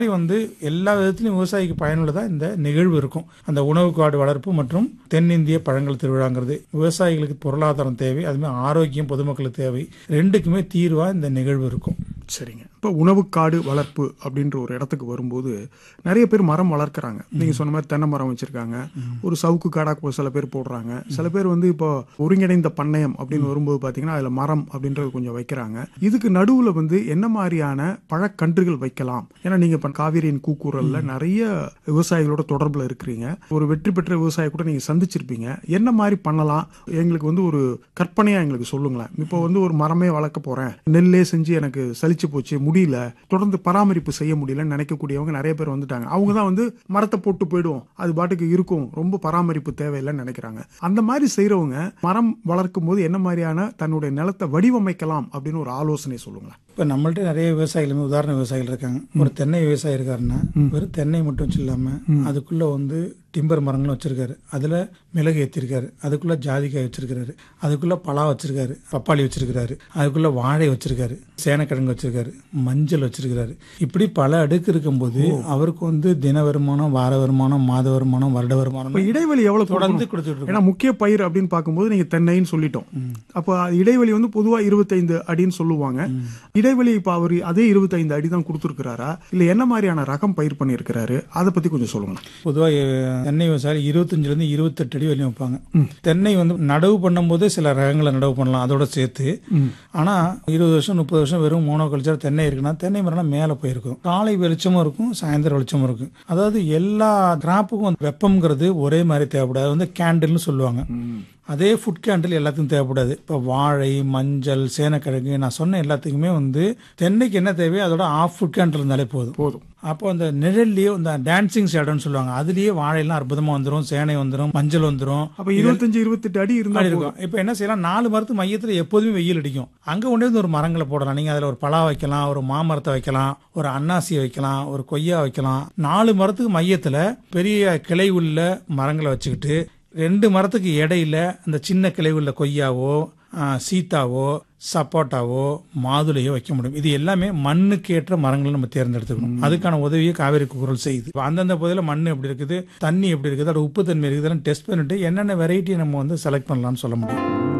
வந்து எல்லா விதத்திலும் விவசாயிக்கு பயனுள்ளதா இந்த நிகழ்வு இருக்கும் அந்த உணவு காடு வளர்ப்பு மற்றும் தென்னிந்திய பழங்கள் திருவிழாங்கிறது விவசாயிகளுக்கு பொருளாதாரம் தேவை அதுமாதிரி ஆரோக்கியம் பொதுமக்களுக்கு தேவை ரெண்டுக்குமே தீர்வா இந்த நிகழ்வு இருக்கும் சரிங்க இப்போ உணவு காடு வளர்ப்பு அப்படின்ற ஒரு இடத்துக்கு வரும்போது நிறைய பேர் மரம் வளர்க்குறாங்க நீங்கள் சொன்ன மாதிரி தென்னை மரம் வச்சுருக்காங்க ஒரு சவுக்கு காடாக்கு சில பேர் போடுறாங்க சில பேர் வந்து இப்போ ஒருங்கிணைந்த பண்ணையம் அப்படின்னு வரும்போது பார்த்தீங்கன்னா அதில் மரம் அப்படின்றது கொஞ்சம் வைக்கிறாங்க இதுக்கு நடுவில் வந்து என்ன மாதிரியான பழக்கன்றுகள் வைக்கலாம் ஏன்னா நீங்கள் இப்போ காவிரியின் கூக்குரலில் நிறைய விவசாயிகளோட தொடர்பில் இருக்கிறீங்க ஒரு வெற்றி பெற்ற விவசாயி கூட நீங்கள் சந்திச்சிருப்பீங்க என்ன மாதிரி பண்ணலாம் எங்களுக்கு வந்து ஒரு கற்பனையாக எங்களுக்கு சொல்லுங்களேன் இப்போ வந்து ஒரு மரமே வளர்க்க போகிறேன் நெல்லே செஞ்சு எனக்கு சலிச்சு போச்சு முடியல தொடர்ந்து பராமரிப்பு செய்ய முடியலன்னு நினைக்கக்கூடியவங்க நிறைய பேர் வந்துட்டாங்க அவங்க தான் வந்து மரத்தை போட்டு போயிடுவோம் அது பாட்டுக்கு இருக்கும் ரொம்ப பராமரிப்பு தேவையில்லைன்னு நினைக்கிறாங்க அந்த மாதிரி செய்கிறவங்க மரம் வளர்க்கும் போது என்ன மாதிரியான தன்னுடைய நிலத்தை வடிவமைக்கலாம் அப்படின்னு ஒரு ஆலோசனை சொல்லுங்களேன் இப்போ நம்மள்ட்ட நிறைய விவசாயிகளுமே உதாரண விவசாயிகள் இருக்காங்க ஒரு தென்னை விவசாயி இருக்காருன்னா வெறும் தென்னை மட்டும் வச்சு இல்லாம அதுக்குள்ள வந்து டிம்பர் மரங்களும் வச்சிருக்காரு அதுல மிளகு ஏற்றிருக்காரு அதுக்குள்ள ஜாதிக்காய் வச்சிருக்காரு அதுக்குள்ள பலா வச்சிருக்காரு பப்பாளி வச்சிருக்காரு அதுக்குள்ள வாழை வச்சிருக்காரு சேனக்கிழங்கு வச்சிருக்காரு மஞ்சள் வச்சிருக்காரு இப்படி பல அடுக்கு இருக்கும்போது அவருக்கு வந்து தின வருமானம் வார வருமானம் மாத வருமானம் வருட வருமானம் இப்போ இடைவெளி எவ்வளோ தொடர்ந்து தொடர்ந்து கொடுத்துட்டு இருக்கோம். ஏன்னா முக்கிய பயிர் அப்படின்னு பார்க்கும்போது நீங்க தென்னைன்னு சொல்லிட்டோம் அப்போ அது இடைவெளி வந்து பொதுவா இருபத்தைந்து அடின்னு சொல்லுவாங்க இடைவெளி இப்போ அவர் அதே இருபத்தைந்து அடி தான் கொடுத்துருக்கிறாரா இல்ல என்ன மாதிரியான ரகம் பயிர் பண்ணியிருக்கிறாரு அதை பத்தி கொஞ்சம் சொல்லுங்க பொதுவாக தென்னை விவசாயி இருபத்தஞ்சுல இருந்து இருபத்தெட்டு அடி வரையும் வைப்பாங்க தென்னை வந்து நடவு பண்ணும்போது சில ரகங்களை நடவு பண்ணலாம் அதோட சேர்த்து ஆனா இருபது வருஷம் முப்பது வருஷம் வெறும் மோனோ கல்ச்சர் தென்னை இருக்குன்னா தென்னை மரம் மேலே போயிருக்கும் காலை வெளிச்சமும் இருக்கும் சாயந்தரம் வெளிச்சமும் இருக்கும் அதாவது எல்லா கிராப்புக்கும் வெப்பம்ங்கிறது ஒரே மாதிரி தேவைப்படாது அது வந்து கேண்டில்னு சொல்லுவாங்க அதே ஃபுட் கேண்டில் எல்லாத்துக்கும் தேவைப்படாது இப்போ வாழை மஞ்சள் சேனக்கிழங்கு நான் சொன்ன எல்லாத்துக்குமே வந்து தென்னைக்கு என்ன தேவையோ அதோட ஆஃப் ஃபுட் கேண்டில் இருந்தாலே போதும் போதும் அப்போ அந்த நிழல்லையே இந்த டான்சிங் ஷேடோன்னு சொல்லுவாங்க அதுலயே வாழையெல்லாம் அற்புதமா வந்துடும் சேனை வந்துடும் மஞ்சள் வந்துடும் அப்ப இருபத்தஞ்சு இருபத்தெட்டு அடி இருந்தா போதும். இருக்கும் இப்போ என்ன செய்யலாம் நாலு மரத்து மையத்துல எப்போதுமே வெயில் அடிக்கும் அங்க கொண்டு வந்து ஒரு மரங்களை போடலாம் நீங்க அதுல ஒரு பலா வைக்கலாம் ஒரு மாமரத்தை வைக்கலாம் ஒரு அன்னாசியை வைக்கலாம் ஒரு கொய்யா வைக்கலாம் நாலு மரத்துக்கு மையத்துல பெரிய கிளை உள்ள மரங்களை வச்சுக்கிட்டு ரெண்டு மரத்துக்கு இடையில அந்த சின்ன கிளை உள்ள கொய்யாவோ ஆ, சீத்தாவோ சப்போட்டாவோ மாதுளையோ வைக்க முடியும் இது எல்லாமே மண்ணுக்கு ஏற்ற மரங்களை நம்ம தேர்ந்தெடுத்துக்கணும் அதுக்கான உதவியை காவேரி குரல் செய்யுது இப்ப அந்தந்த பகுதியில் மண் எப்படி இருக்குது தண்ணி எப்படி இருக்குது அதோட உப்பு தன்மை இருக்குது டெஸ்ட் பண்ணிட்டு என்னென்ன வெரைட்டி நம்ம வந்து செலக்ட் பண்ணலாம்னு சொல்ல முடியும்